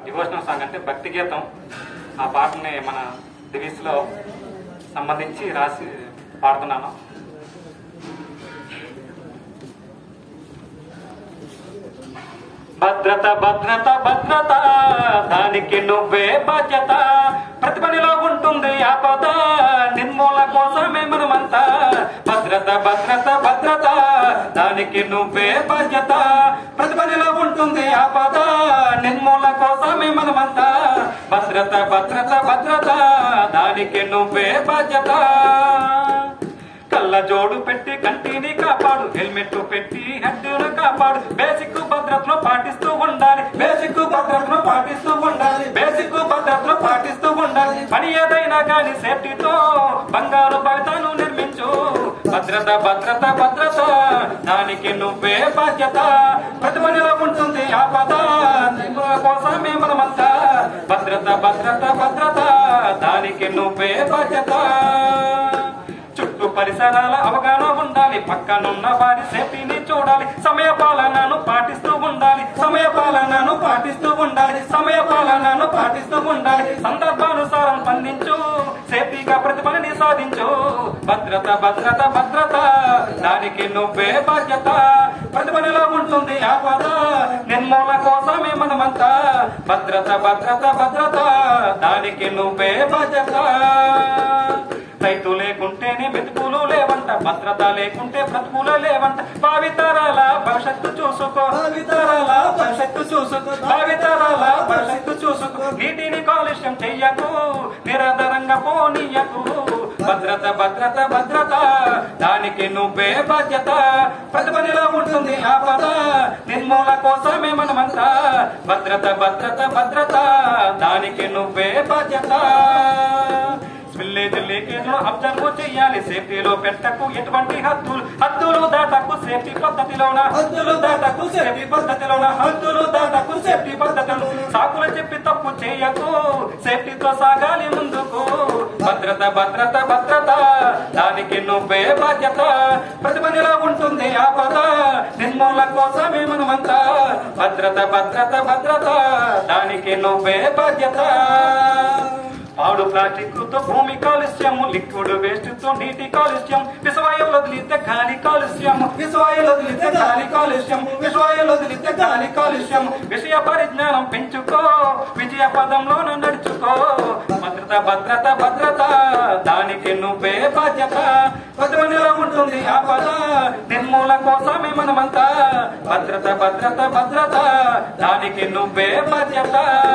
devotional song అంటే భక్తి గీతం ఆ పాటని మన దివీస్లో సంబంధించి రాసి పాడుతున్నాను భద్రత భద్రత భద్రత దానికి నువ్వే బాధ్యత ప్రతి పనిలో ఉంటుంది ఆపద నిర్మూల కోసమే మనమంతా భద్రత భద్రత భద్రత దానికి నువ్వే బాధ్యత ప్రతి పనిలో ఉంటుంది ఆపద నిర్మూల కోసమే మనమంతా భద్రత భద్రత భద్రత దానికి నువ్వే బాధ్యత కళ్ళ జోడు పెట్టి కంటిని కాపాడు హెల్మెట్ పెట్టి హెడ్డును కాపాడు బేసిక్ భద్రతను పాటిస్తూ ఉండాలి బేసిక్ భద్రతను పాటిస్తూ ఉండాలి బేసిక్ భద్రతను పాటిస్తూ ఉండాలి పని ఏదైనా కానీ సేఫ్టీతో బంగారు భవితను నిర్మించు భద్రత భద్రత భద్రత దానికి నువ్వే బాధ్యత ప్రతి పనిలో ఉంటుంది ఆపద నిపుణుల కోసమే మనమంతా భద్రత భద్రత భద్రత దానికి నువ్వే బాధ్యత చుట్టూ పరిసరాల అవగాహన ఉండాలి పక్కనున్న వారి సేఫ్టీని చూడాలి సమయ పాలనను పాటిస్తూ ఉండాలి సమయ పాలనను పాటిస్తూ ఉండాలి సమయ పాలనను పాటిస్తూ ఉండాలి సందర్భానుసారం స్పందించు సేఫ్టీగా ప్రతి పనిని సాధించు భద్రత భద్రత భద్రత దానికి నువ్వే బాధ్యత ప్రతి పనిలో ఉంటుంది ఆపద నిర్మూలన కోసమే మనమంతా భద్రత భద్రత భద్రత దానికి నువ్వే బాధ్యత రైతు లేకుంటేనే మెతుకులు లేవంట భద్రత లేకుంటే బ్రతుకులు లేవంట భావితరాల భవిష్యత్తు చూసుకో భావితరాల భవిష్యత్తు చూసుకో భావితరాల భవిష్యత్తు చూసుకో నీటిని కాలుష్యం చెయ్యకు నిరంతరంగా పోనీయకు భద్రత భద్రత భద్రత దానికి నువ్వే బాధ్యత ప్రతి పనిలో ఉంటుంది ఆపద నిర్మూల కోసమే మనమంతా భద్రత భద్రత భద్రత దానికి నువ్వే బాధ్యత స్పిల్లేజ్ లీకేజ్ అబ్జర్వ్ చేయాలి సేఫ్టీలో పెట్టకు ఎటువంటి హద్దులు హద్దులు దాటకు సేఫ్టీ పద్ధతిలోన హద్దులు దాటకు సేఫ్టీ పద్ధతిలోన హద్దులు దాటకు సేఫ్టీ పద్ధతిలో సాకులు చెప్పి తప్పు చేయకు సేఫ్టీతో సాగాలి ముందుకు భద్రత భద్రత భద్రత దానికి నువ్వే బాధ్యత ప్రతి పనిలో ఉంటుంది ఆపద నిర్మూలన కోసమే మనమంతా భద్రత భద్రత భద్రత దానికి నువ్వే బాధ్యత పాడు ప్లాస్టిక్ తో భూమి కాలుష్యము లిక్విడ్ వేస్ట్ తో నీటి కాలుష్యం విశ్వాయులు వదిలితే గాలి కాలుష్యం విశ్వాయులు వదిలితే గాలి కాలుష్యం విశ్వాయులు వదిలితే గాలి కాలుష్యం విషయ పరిజ్ఞానం పెంచుకో విజయ పదంలోన నడుచుకో భద్రత భద్రత భద్రత దానికి నువ్వే బాధ్యత పదవనిలో ఉంటుంది ఆపద నిర్మూల కోసమే మనమంతా భద్రత భద్రత భద్రత దానికి నువ్వే బాధ్యత